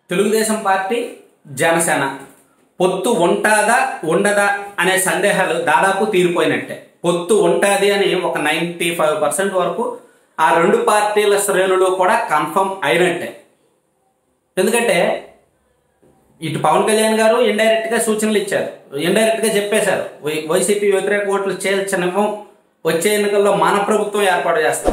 Telugu Desam party Janasena పొత్తు ఉంటాదా ఉండదా అనే సందేహాలు దాదాపు తీరిపోయినట్టే పొత్తు ఉంటుంది అని ఒక నైంటీ ఫైవ్ పర్సెంట్ వరకు ఆ రెండు పార్టీల శ్రేణులు కూడా కన్ఫర్మ్ అయినట్టే ఎందుకంటే ఇటు పవన్ కళ్యాణ్ గారు ఇండైరెక్ట్ గా సూచనలు ఇచ్చారు ఇండైరెక్ట్ గా చెప్పేశారు వై- వైసీపీ వ్యతిరేక ఓట్లు చేల్చనివ్వం వచ్చే ఎన్నికల్లో మన ప్రభుత్వం ఏర్పాటు చేస్తాం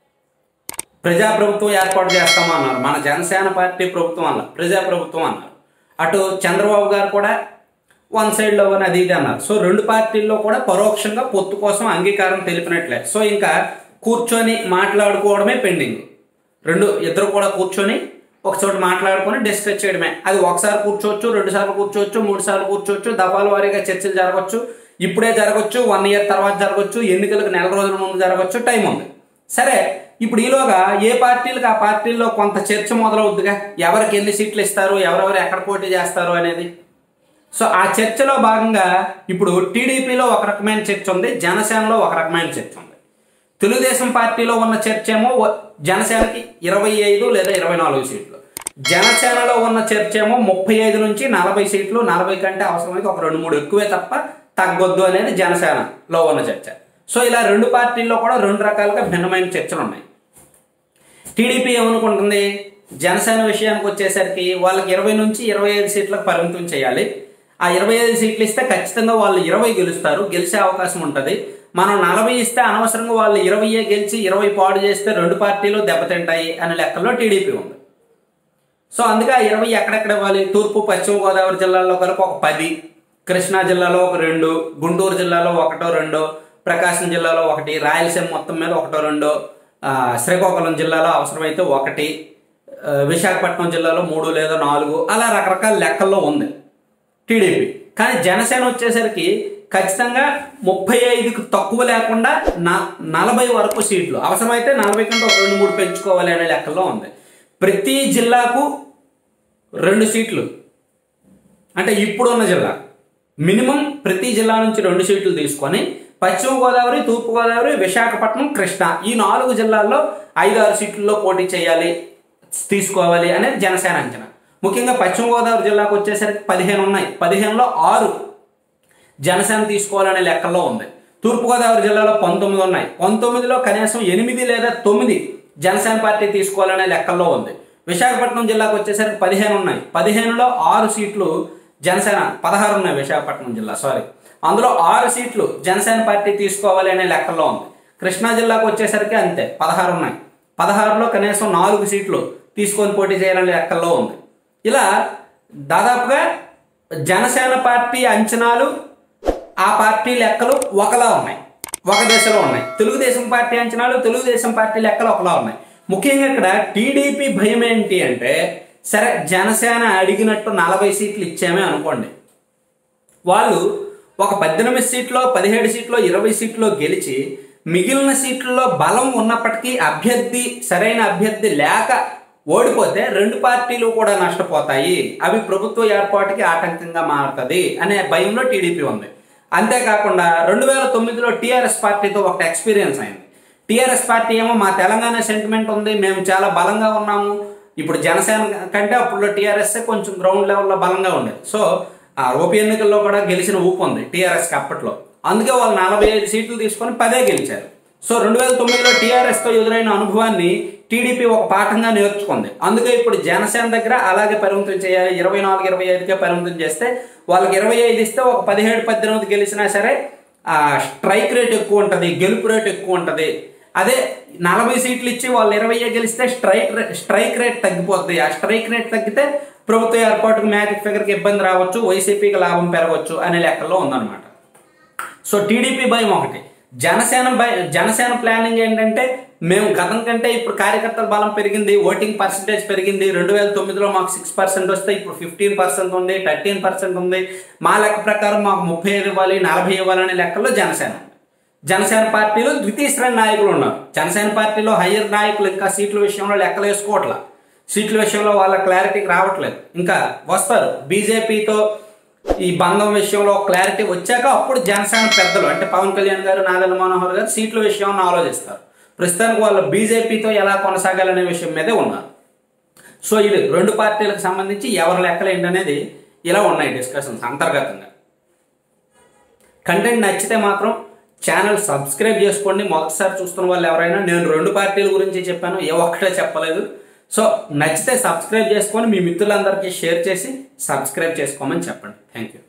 ప్రజా ప్రభుత్వం ఏర్పాటు చేస్తాము అన్నారు మన జనసేన పార్టీ ప్రభుత్వం అన్నారు ప్రజా ప్రభుత్వం అన్నారు అటు చంద్రబాబు గారు కూడా వన్ సైడ్ లో అని అది ఇది అన్నారు సో రెండు పార్టీల్లో కూడా పరోక్షంగా పొత్తు కోసం అంగీకారం తెలిపినట్లే సో ఇంకా కూర్చొని మాట్లాడుకోవడమే పెండింగ్ రెండు ఇద్దరు కూడా కూర్చొని ఒక చోట మాట్లాడుకొని డిస్కస్ చేయడమే అది ఒకసారి కూర్చోవచ్చు రెండు సార్లు కూర్చోవచ్చు మూడు సార్లు కూర్చోవచ్చు దఫాల వారీగా చర్చలు జరగవచ్చు ఇప్పుడే జరగచ్చు వన్ ఇయర్ తర్వాత జరగచ్చు ఎన్నికలకు నెల రోజుల ముందు జరగచ్చు టైం ఉంది సరే ఇప్పుడు ఈలోగా ఏ పార్టీలకు ఆ పార్టీల్లో కొంత చర్చ మొదలవుద్దిగా ఎవరికి ఎన్ని సీట్లు ఇస్తారు ఎవరెవరు ఎక్కడ పోటీ చేస్తారు అనేది సో ఆ చర్చలో భాగంగా ఇప్పుడు టీడీపీలో ఒక రకమైన చర్చ ఉంది జనసేనలో ఒక రకమైన చర్చ ఉంది తెలుగుదేశం పార్టీలో ఉన్న చర్చ ఏమో వ- జనసేనకి ఇరవై ఐదు లేదా ఇరవై నాలుగు సీట్లు జనసేనలో ఉన్న చర్చ ఏమో ముప్పై ఐదు నుంచి నలభై సీట్లు నలభై కంటే అవసరమైతే ఒక రెండు మూడు ఎక్కువే తప్ప తగ్గొద్దు అనేది జనసేనలో ఉన్న చర్చ సో ఇలా రెండు పార్టీల్లో కూడా రెండు రకాలుగా భిన్నమైన చర్చలు ఉన్నాయి టీడీపీ ఏమనుకుంటుంది జనసేన విషయానికి వచ్చేసరికి వాళ్ళకి ఇరవై నుంచి ఇరవై ఐదు సీట్లకు పరిమితం చేయాలి ఆ ఇరవై ఐదు సీట్లు ఇస్తే ఖచ్చితంగా వాళ్ళు ఇరవై గెలుస్తారు గెలిచే అవకాశం ఉంటుంది మనం నలభై ఇస్తే అనవసరంగా వాళ్ళు ఇరవై గెలిచి ఇరవై పాడు చేస్తే రెండు పార్టీలు దెబ్బతింటాయి అనే లెక్కల్లో టీడీపీ ఉంది సో అందుకే ఆ ఇరవై ఎక్కడెక్కడ ఇవ్వాలి తూర్పు పశ్చిమ గోదావరి జిల్లాలో కలిపి ఒక పది కృష్ణా జిల్లాలో ఒక రెండు గుంటూరు జిల్లాలో ఒకటో రెండో ప్రకాశం జిల్లాలో ఒకటి రాయలసీమ మొత్తం మీద ఒకటో రెండో ఆ, శ్రీకాకుళం జిల్లాలో అవసరమైతే ఒకటి ఆ, విశాఖపట్నం జిల్లాలో మూడు లేదా నాలుగు అలా రకరకాల లెక్కల్లో ఉంది టీడీపీ కానీ జనసేన వచ్చేసరికి ఖచ్చితంగా ముప్పై ఐదుకు తక్కువ లేకుండా న- నలభై వరకు సీట్లు అవసరమైతే నలభై కంటే ఒక రెండు మూడు పెంచుకోవాలి అనే లెక్కల్లో ఉంది ప్రతి జిల్లాకు రెండు సీట్లు అంటే ఇప్పుడున్న జిల్లా మినిమం ప్రతి జిల్లా నుంచి రెండు సీట్లు తీసుకొని పశ్చిమ గోదావరి తూర్పు గోదావరి విశాఖపట్నం కృష్ణా ఈ నాలుగు జిల్లాల్లో ఐదు ఆరు సీట్లలో పోటీ చేయాలి తీసుకోవాలి అనేది జనసేన అంచనా ముఖ్యంగా పశ్చిమ గోదావరి జిల్లాకు వచ్చేసరికి పదిహేను ఉన్నాయి పదిహేనులో ఆరు జనసేన తీసుకోవాలనే లెక్కల్లో ఉంది తూర్పుగోదావరి జిల్లాలో పంతొమ్మిది ఉన్నాయి పంతొమ్మిదిలో కనీసం ఎనిమిది లేదా తొమ్మిది జనసేన పార్టీ తీసుకోవాలనే లెక్కల్లో ఉంది విశాఖపట్నం జిల్లాకు వచ్చేసరికి పదిహేను ఉన్నాయి పదిహేనులో ఆరు సీట్లు జనసేన పదహారు ఉన్నాయి విశాఖపట్నం జిల్లా సారీ అందులో ఆరు సీట్లు జనసేన పార్టీ తీసుకోవాలి అనే లెక్కల్లో ఉంది కృష్ణా జిల్లాకు వచ్చేసరికి అంతే పదహారు ఉన్నాయి పదహారులో కనీసం నాలుగు సీట్లు తీసుకొని పోటీ చేయాలనే లెక్కల్లో ఉంది ఇలా దాదాపుగా జనసేన పార్టీ అంచనాలు ఆ పార్టీ లెక్కలు ఒకలా ఉన్నాయి ఒక దశలో ఉన్నాయి తెలుగుదేశం పార్టీ అంచనాలు తెలుగుదేశం పార్టీ లెక్కలు ఒకలా ఉన్నాయి ముఖ్యంగా ఇక్కడ టీడీపీ భయం ఏంటి అంటే సరే జనసేన అడిగినట్టు నలభై సీట్లు ఇచ్చామే అనుకోండి వాళ్ళు ఒక పద్దెనిమిది సీట్లో పదిహేడు సీట్లో ఇరవై సీట్లో గెలిచి మిగిలిన సీట్లలో బలం ఉన్నప్పటికీ అభ్యర్థి సరైన అభ్యర్థి లేక ఓడిపోతే రెండు పార్టీలు కూడా నష్టపోతాయి అవి ప్రభుత్వ ఏర్పాటుకి ఆటంకంగా మారుతుంది అనే భయంలో టీడీపీ ఉంది అంతేకాకుండా రెండు వేల తొమ్మిదిలో టీఆర్ఎస్ పార్టీతో ఒక ఎక్స్పీరియన్స్ అయింది టీఆర్ఎస్ పార్టీ ఏమో మా తెలంగాణ సెంటిమెంట్ ఉంది మేము చాలా బలంగా ఉన్నాము ఇప్పుడు జనసేన కంటే అప్పుడు టీఆర్ఎస్ కొంచెం గ్రౌండ్ లెవెల్లో బలంగా ఉండేది సో ఆ ఉప ఎన్నికల్లో కూడా గెలిచిన ఊపు ఉంది టీఆర్ఎస్కి అప్పట్లో అందుకే వాళ్ళు నలభై ఐదు సీట్లు తీసుకొని పదే గెలిచారు సో రెండు వేల తొమ్మిదిలో టీఆర్ఎస్తో ఎదురైన అనుభవాన్ని టీడీపీ ఒక పాఠంగా నేర్చుకుంది అందుకే ఇప్పుడు జనసేన దగ్గర అలాగే పరిమితం చేయాలి ఇరవై నాలుగు ఇరవై ఐదుకే పరిమితం చేస్తే వాళ్ళకి ఇరవై ఐదు ఇస్తే ఒక పదిహేడు పద్దెనిమిది గెలిచినా సరే ఆ స్ట్రైక్ రేట్ ఎక్కువ ఉంటుంది గెలుపు రేట్ ఎక్కువ ఉంటుంది అదే నలభై సీట్లు ఇచ్చి వాళ్ళు ఇరవై గెలిస్తే స్ట్రైక్ రే- స్ట్రైక్ రేట్ తగ్గిపోతుంది ఆ స్ట్రైక్ రేట్ తగ్గితే ప్రభుత్వ ఏర్పాటుకు మ్యాజిక్ ఫిగర్కి ఇబ్బంది రావచ్చు వైసీపీకి లాభం పెరగవచ్చు అనే లెక్కల్లో ఉందన్నమాట సో టీడీపీ భయం ఒకటి జనసేన భయ జనసేన ప్లానింగ్ ఏంటంటే మేము గతం కంటే ఇప్పుడు కార్యకర్తల బలం పెరిగింది ఓటింగ్ పర్సంటేజ్ పెరిగింది రెండు వేల తొమ్మిదిలో మాకు సిక్స్ పర్సెంట్ వస్తే ఇప్పుడు ఫిఫ్టీన్ పర్సెంట్ ఉంది థర్టీన్ పర్సెంట్ ఉంది మా లెక్క ప్రకారం మాకు ముప్పై ఐదు ఇవ్వాలి నలభై ఇవ్వాలనే లెక్కల్లో జనసేన ఉంది. జనసేన పార్టీలో ద్వితీయ శ్రేణి నాయకులు ఉన్నారు జనసేన పార్టీలో హయ్యర్ నాయకులు ఇంకా సీట్ల విషయంలో లెక్కలు వేసుకోవట్లా సీట్ల విషయంలో వాళ్ళ క్లారిటీకి రావట్లేదు ఇంకా వస్తారు బీజేపీతో ఈ బంధం విషయంలో క్లారిటీ వచ్చాక అప్పుడు జనసేన పెద్దలు అంటే పవన్ కళ్యాణ్ గారు నాదెల్ల మనోహర్ గారు సీట్ల విషయంలో ఆలోచిస్తారు ప్రస్తుతానికి వాళ్ళు బీజేపీతో ఎలా కొనసాగాలనే విషయం మీదే ఉన్నారు సో ఇది రెండు పార్టీలకు సంబంధించి ఎవరి లెక్కలు ఏంటనేది ఇలా ఉన్నాయి డిస్కషన్స్ అంతర్గతంగా కంటెంట్ నచ్చితే మాత్రం ఛానల్ సబ్స్క్రైబ్ చేసుకోండి మొదటిసారి చూస్తున్న వాళ్ళు ఎవరైనా నేను రెండు పార్టీల గురించి చెప్పాను ఏ ఒక్కటే చెప్పలేదు సో నచ్చితే సబ్స్క్రైబ్ చేసుకొని మీ మిత్రులందరికీ షేర్ చేసి సబ్స్క్రైబ్ చేసుకోమని చెప్పండి థ్యాంక్ యూ